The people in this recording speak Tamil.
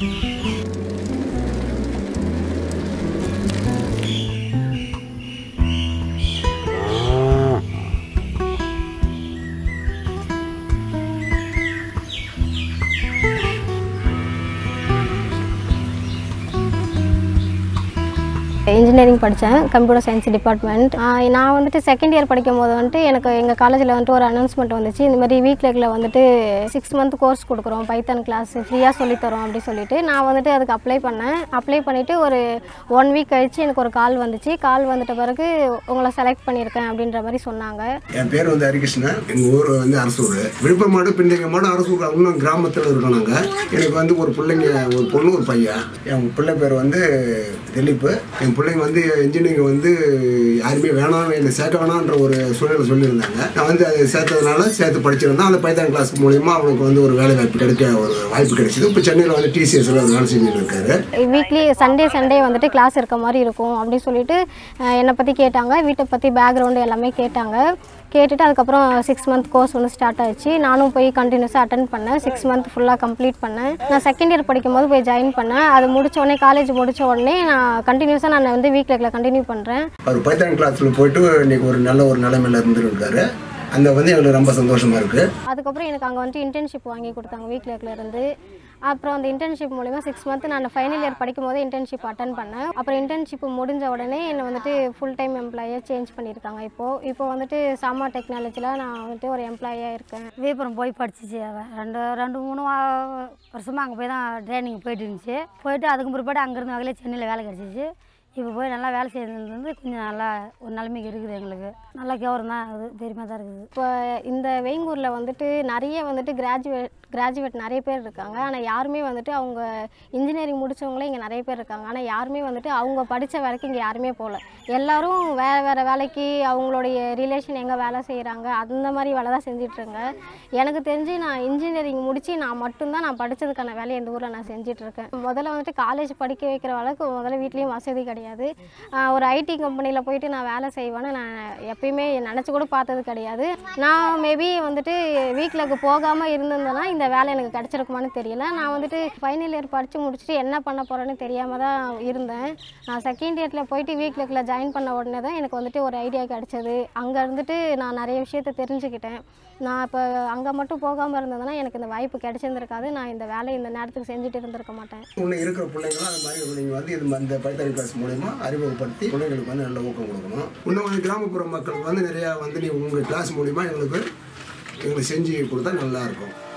இன்ஜினியரிங் படித்தேன் கம்ப்யூட்டர் சயின்ஸ் டிபார்ட்மெண்ட் நான் வந்துட்டு செகண்ட் இயர் படிக்கும் போது வந்துட்டு எனக்கு எங்கள் காலேஜில் வந்துட்டு ஒரு அனௌன்ஸ்மெண்ட் வந்துச்சு இந்த மாதிரி வீக்லேக்கில் வந்துட்டு சிக்ஸ் மந்த் கோர்ஸ் கொடுக்குறோம் பைத்தன் கிளாஸ் ஃப்ரீயாக சொல்லித்தரோம் அப்படி சொல்லிட்டு நான் வந்துட்டு அதுக்கு அப்ளை பண்ணேன் அப்ளை பண்ணிவிட்டு ஒரு ஒன் வீக் கழிச்சு எனக்கு ஒரு கால் வந்துச்சு கால் வந்துட்ட பிறகு உங்களை செலக்ட் பண்ணியிருக்கேன் அப்படின்ற மாதிரி சொன்னாங்க என் பேர் வந்து ஹரிகிருஷ்ணன் எங்கள் ஊர் வந்து அரசூர் விழுப்புரம் மாடு பின்னிங்க மாடு அரசூர் இன்னும் கிராமத்தில் இருக்கோம் நாங்கள் எனக்கு வந்து ஒரு பிள்ளைங்க ஒரு பொண்ணு ஒரு பையன் என் பிள்ளை பேர் வந்து திலீப்பு என் பிள்ளைங்க வந்து இன்ஜினியரிங் வந்து யாருமே வேணாம் என்னை சேர்க்க வேணான்ற ஒரு சூழ்நிலை சொல்லியிருந்தாங்க நான் வந்து அதை சேர்த்ததுனால சேர்த்து படிச்சிருந்தேன் அந்த பைத்தான் கிளாஸ் மூலியமா அவனுக்கு வந்து ஒரு வேலை வாய்ப்பு கிடைக்க ஒரு வாய்ப்பு கிடைச்சிது இப்போ சென்னையில் வந்து டிசிஎஸ்ல வேலை செஞ்சுட்டு இருக்காரு வீக்லி சண்டே சண்டே வந்துட்டு கிளாஸ் இருக்க மாதிரி இருக்கும் அப்படின்னு சொல்லிட்டு அஹ், என்னை பற்றி கேட்டாங்க வீட்டை பற்றி பேக்ரவுண்டு எல்லாமே கேட்டாங்க கேட்டுட்டு அதுக்கப்புறம் சிக்ஸ் மந்த் கோர்ஸ் வந்து ஸ்டார்ட் ஆச்சு நானும் போய் கண்டினியூஸாக அட்டன் பண்ணேன் சிக்ஸ் மந்த் ஃபுல்லாக கம்ப்ளீட் பண்ணேன் நான் செகண்ட் இயர் படிக்கும்போது போய் ஜாயின் பண்ணேன் அது முடிச்ச உடனே காலேஜ் முடிச்ச உடனே நான் கண்டினியூஸாக நான் வந்து வீக்கில் கண்டினியூ பண்ணுறேன் அவர் பைத்தான் கிளாஸில் போயிட்டு இன்னைக்கு ஒரு நல்ல ஒரு நிலைமையில இருந்துருக்காரு அந்த வந்து எங்களுக்கு ரொம்ப சந்தோஷமா இருக்குது அதுக்கப்புறம் எனக்கு அங்கே வந்துட்டு இன்டர்ன்ஷிப் வாங்கி கொடுத்தாங்க வீக்லேக்கில் இருந்து அப்புறம் அந்த இன்டர்ன்ஷிப் மூலிமா சிக்ஸ் மந்த் நான் ஃபைனல் இயர் படிக்கும் போது இன்டர்ன்ஷிப் அட்டன் பண்ணேன் அப்புறம் இன்டர்ன்ஷிப் முடிஞ்ச உடனே என்னை வந்துட்டு ஃபுல் டைம் எம்ப்ளாயாக சேஞ்ச் பண்ணியிருக்காங்க இப்போது இப்போ வந்துட்டு சாமா டெக்னாலஜியில் நான் வந்துட்டு ஒரு எம்ப்ளாயாக இருக்கேன் விழுப்புரம் போய் படிச்சிச்சு அவள் ரெண்டு ரெண்டு மூணு வா- வருஷமா அங்கே போய் தான் ட்ரைனிங் போயிட்டு இருந்துச்சு போயிட்டு அதுக்கு பிற்பாடு அங்கேருந்து வகையில் சென்னையில் வேலை கிடச்சிச்சு இப்போ போய் நல்லா வேலை செய்யறது வந்து கொஞ்சம் நல்லா ஒரு நிலைமைக்கு இருக்குது எங்களுக்கு நல்லா கௌரவம் தான் அது பெருமையாக தான் இருக்குது இப்போ இந்த வேங்கூரில் வந்துட்டு நிறைய வந்துட்டு கிராஜுவேட் கிராஜுவேட் நிறைய பேர் இருக்காங்க ஆனால் யாருமே வந்துட்டு அவங்க இன்ஜினியரிங் முடிச்சவங்களே இங்கே நிறைய பேர் இருக்காங்க ஆனால் யாருமே வந்துட்டு அவங்க படித்த வேலைக்கு இங்கே யாருமே போகல எல்லாரும் வேறு வேறு வேலைக்கு அவங்களுடைய ரிலேஷன் எங்கே வேலை செய்கிறாங்க அந்த மாதிரி வேலை தான் செஞ்சிட்ருங்க எனக்கு தெரிஞ்சு நான் இன்ஜினியரிங் முடித்து நான் மட்டும்தான் நான் படித்ததுக்கான வேலையை இந்த ஊரில் நான் செஞ்சிட்ருக்கேன் முதல்ல வந்துட்டு காலேஜ் படிக்க வைக்கிற அளவுக்கு முதல்ல வீட்லேயும் வசதி கிடையாது ஆஹ் ஒரு ஐடி கம்பெனியில் போயிட்டு நான் வேலை செய்வேன்னு நான் எப்பயுமே நினச்சி கூட பார்த்தது கிடையாது நான் மேபி வந்துட்டு வீட்டில் போகாமல் இருந்திருந்தேன்னா இந்த வேலை எனக்கு கிடச்சிருக்குமான்னு தெரியல நான் வந்துட்டு ஃபைனல் இயர் படித்து முடிச்சுட்டு என்ன பண்ண போகிறேன்னு தெரியாமல் தான் இருந்தேன் நான் செகண்ட் இயரில் போயிட்டு வீட்டில் ஜாயின் பண்ண உடனே தான் எனக்கு வந்துட்டு ஒரு ஐடியா கிடச்சது அங்கே இருந்துட்டு நான் நிறைய விஷயத்த தெரிஞ்சுக்கிட்டேன் நான் இப்போ அங்கே மட்டும் போகாமல் இருந்ததுன்னா எனக்கு இந்த வாய்ப்பு கிடைச்சிருந்திருக்காது நான் இந்த வேலையை இந்த நேரத்துக்கு செஞ்சுட்டு இருந்திருக்க மாட்டேன் இன்னும் இருக்கிற பிள்ளைங்களும் அது மாதிரி நீங்கள் வந்து இது இந்த பைத்தாரி கிளாஸ் மூலயமா அறிமுகப்படுத்தி பிள்ளைங்களுக்கு வந்து நல்ல ஊக்கம் கொடுக்கணும் இன்னும் வந்து கிராமப்புற மக்களுக்கு வந்து நிறையா வந்து நீ உங்கள் கிளாஸ் மூலிமா எங்களுக்கு எங்களுக்கு செஞ்சு கொடுத்தா நல்லா இருக்கும்